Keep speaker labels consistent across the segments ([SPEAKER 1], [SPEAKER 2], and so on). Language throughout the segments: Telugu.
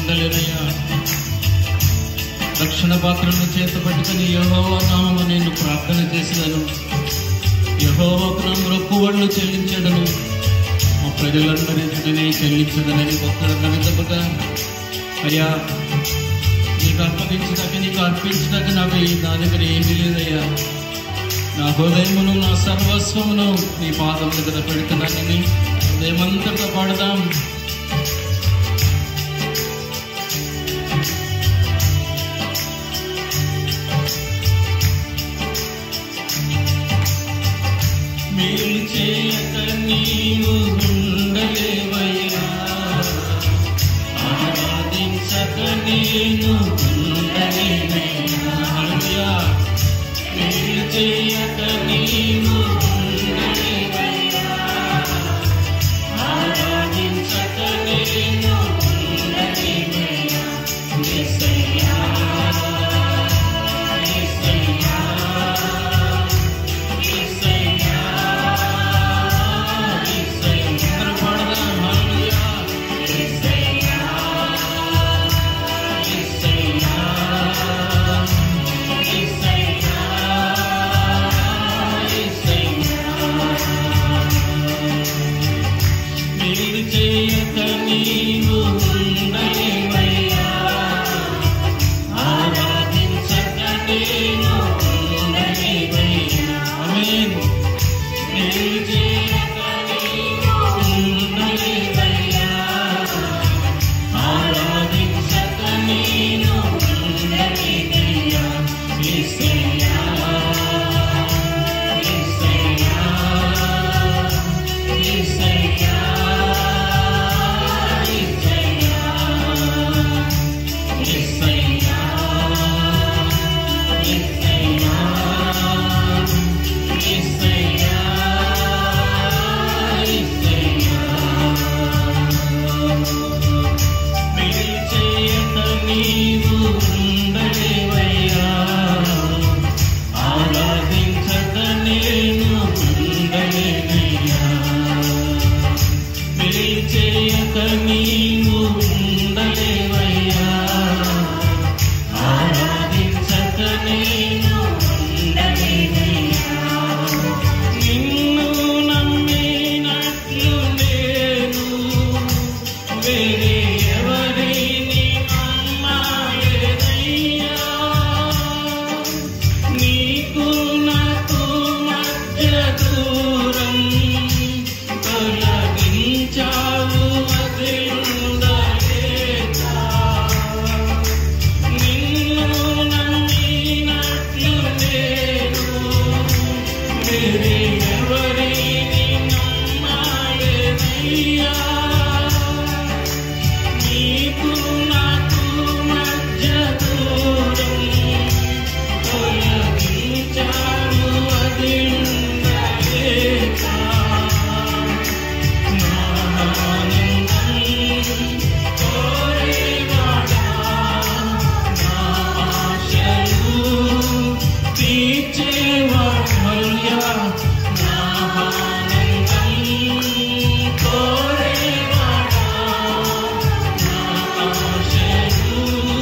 [SPEAKER 1] ఉండలేనయ్యా రక్షణ పాత్రను చేత పట్టుకుని యహోవా నామము నేను ప్రార్థన చేసేదను యహోవాకు నా మొక్కుబడులు చెల్లించడను మా ప్రజలందరినీ చెల్లించదనని భక్తుడు విధముగా అయ్యా నీకు అప్పగించదగ్గ నీకు అర్పించదగ్గ నాకు ఈ నా దగ్గర ఏమీ లేదయ్యా నా హృదయమును నా సర్వస్వమును నీ పాదం దగ్గర పెడుతున్నానని హృదయమంతటా పాడదాం మేలు చేయక నీవు ఉండలేవయ్యా ఆరాధించక నేను ఉండలేనయ్యా హల్లెలూయా. మేలు చేయక నీవు ఉండలేవయ్యా ఆరాధించక నేను ఉండలేనయ్యా యేసయ్యా యేసయ్యా యేసయ్యా యేసయ్యా అందరూ పాడదాం హల్లెలూయా యేసయ్యా యేసయ్యా యేసయ్యా యేసయ్యా మీరు చేయక నీవు ఉండలేవయ్యా ఆరాధించక నేను ఉండలేవయ్యా ఆమేన్ మీరు చేయక నీవు ఉండలేవయ్యా ఆరాధించక నేను ఉండలేవయ్యా యేసయ్యా యేసయ్యా యేసయ్యా యేసయ్యా యేసయ్యా యేసయ్యా యేసయ్యా మేలు చేయక నీవు ఉండలేవయ్యా ఆరాధించక నేను ఉండలేనయ్యా మేలు చేయక నీవు ఉండలేవయ్యా ఆరాధించక నేను ఉండలేనయ్యా నిన్ను నమ్మినట్లు నేను వేరే ఎవరిని నమ్మలేదయ్యా నీకు నాకు మధ్య దూరం తొలగించావు వదిలుండలేక నిన్ను నమ్మినట్లు నేను వేరే ఎవరిని నమ్మలేదయ్యా నీకు నాకు మధ్య దూరం తొలగించావు వదిలుండలేక నా ఆనందం కోరేవాడా నా ఆశలు తీర్చేవాడు హల్లెలూయా నా ఆనందం కోరేవాడా నా ఆశలు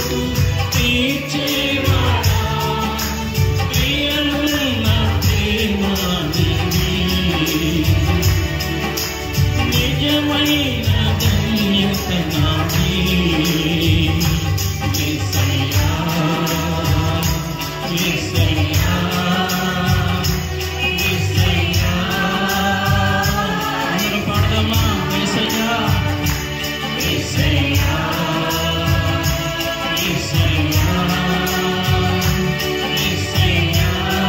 [SPEAKER 1] తీర్చేవాడా ప్రియమున్న ప్రేమానిధి నిజమైన ధన్యత నాది యేసయ్యా యేసయ్యా యేసయ్యా అందరూ పాడదామా యేసయ్యా యేసయ్యా యేసయ్యా యేసయ్యా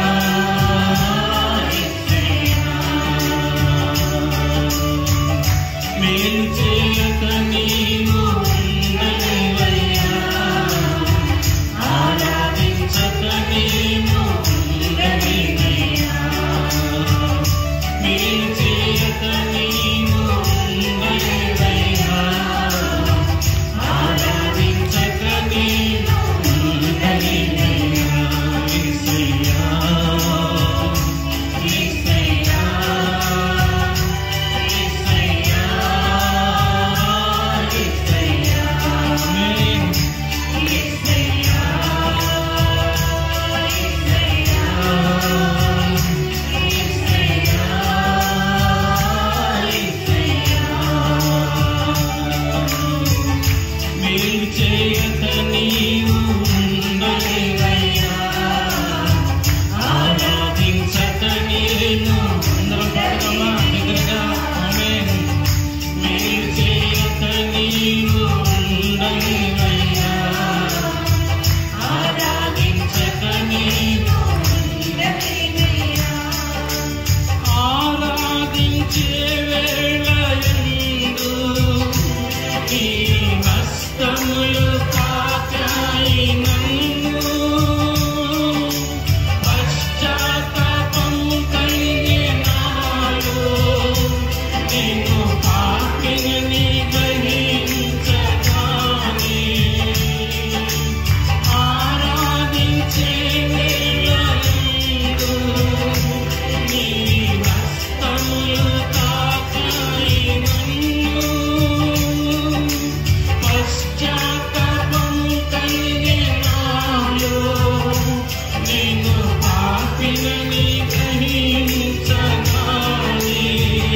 [SPEAKER 1] యేసయ్యా మేలు చేయక నీవు ఉండలేవయ్యా ఆరాధించక నేను ఉండలేనయ్యా మేలు చేయక నీవు ఉండలేవయ్యా ఆరాధించక నేను ఉండలేనయ్యా యేసయ్యా యేసయ్యా యేసయ్యా నీ హస్తములు తాకాయి నన్ను పశ్చాత్తాపం కలిగే నాలో నేను పాపిని గ్రహించగానే ఆరాధించే వేళలందు నీ హస్తములు తాకాయి నన్ను పశ్చాత్తాపం కలిగే నాలో నేను పాపినని గ్రహించగానే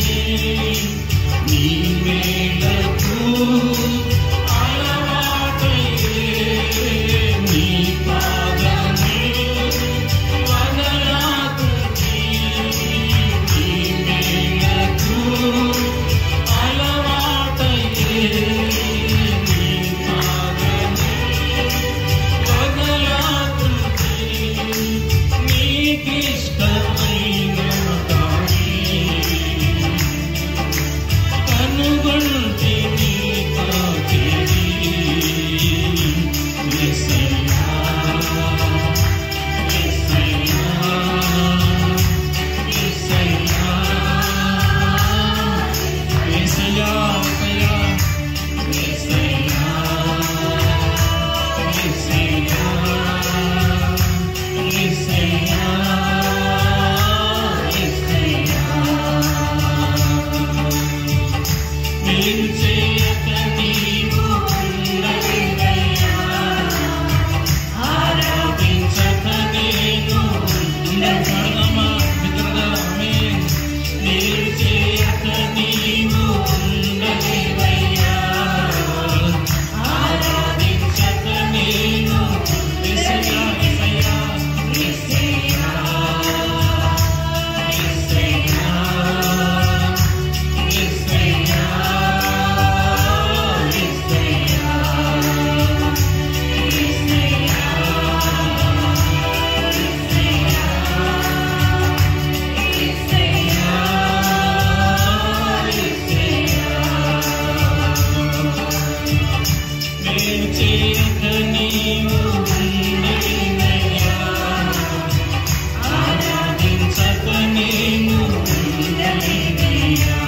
[SPEAKER 1] నీ మేలకు అలవాటయ్యే నీ పాదమే వదలాకుని నీ మేలకు అలవాటయ్యే నీ పాదమే వదలాకుని నీకిష్టమైన దారి కనుగొంటి నీ కాకిరి యేసయ్యా యేసయ్యా యేసయ్యా యేసయ్యా యేసయ్యా యేసయ్యా యేసయ్యా నేను చేయక నీవు ఉండలేదయ్యా. ఆరాధించక నేను ఉండగలమా? బిగ్గరగా ఆమేన్. నేను చేయక నీవు ఉండలేదయ్యా. ఆరాధించక నేను యేసయ్యా, యేసయ్యా, యేసయ్యా, యేసయ్యా. యేసయ్యా యేసయ్యా యేసయ్యా యేసయ్యా నేను చేయక నీవు ఉండలేదయ్యా ఆరాధించక నేను ఉండలేదయ్యా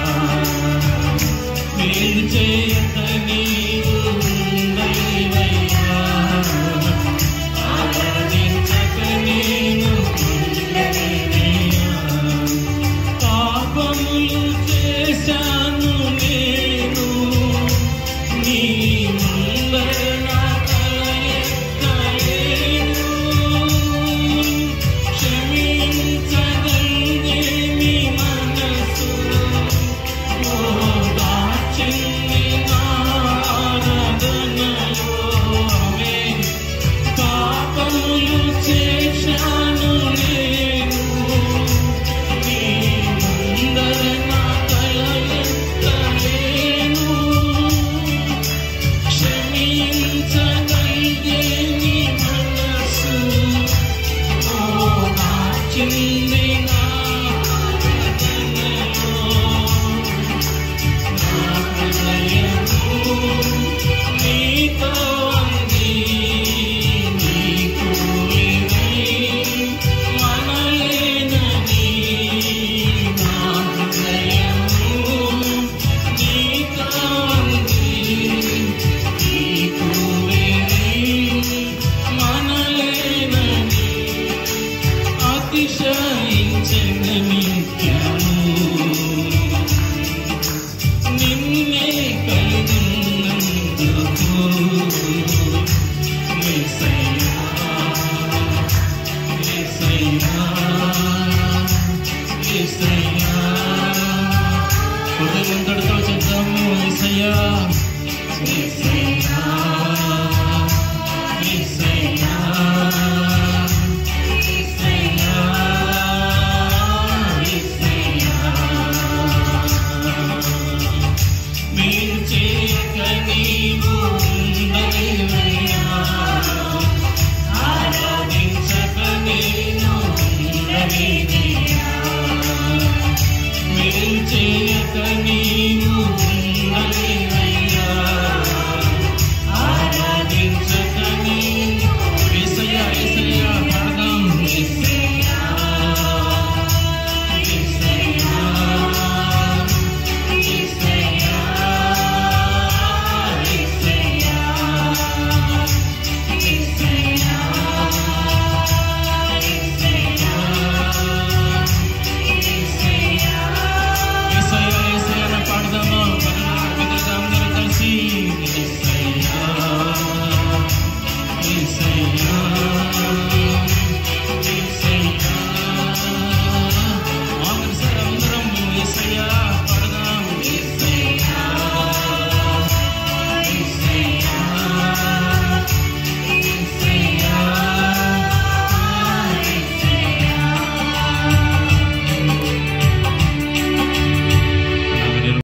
[SPEAKER 1] నేను చేయక నీవు ఉండలేదయ్యా ఆరాధించక నేను ఉండలేదయ్యా పాపములు చేశాను నేను నీ ముందర నా తల ఎత్తలేను. క్షమించగలిగే నీ మనసు ఓదార్చింది నా ఆరాధనలో. ఆమేన్. పాపములు చేశాను నేను నీ ముందర నా తల ఎత్తలేను. క్షమించగలిగే నీ మనసు ఓదార్చింది నా ఆరాధనలో. నా హృదయము నీతో అంది, నీకు వేరై మనలేనని. నా హృదయము నీతో అంది, నీకు వేరై మనలేనని. అతిశయించని నిత్యము నిన్నే కలిగినందుకు యేసయ్యా యేసయ్యా యేసయ్యా హృదయంతటితో చెప్తాము యేసయ్యా యేసయ్యా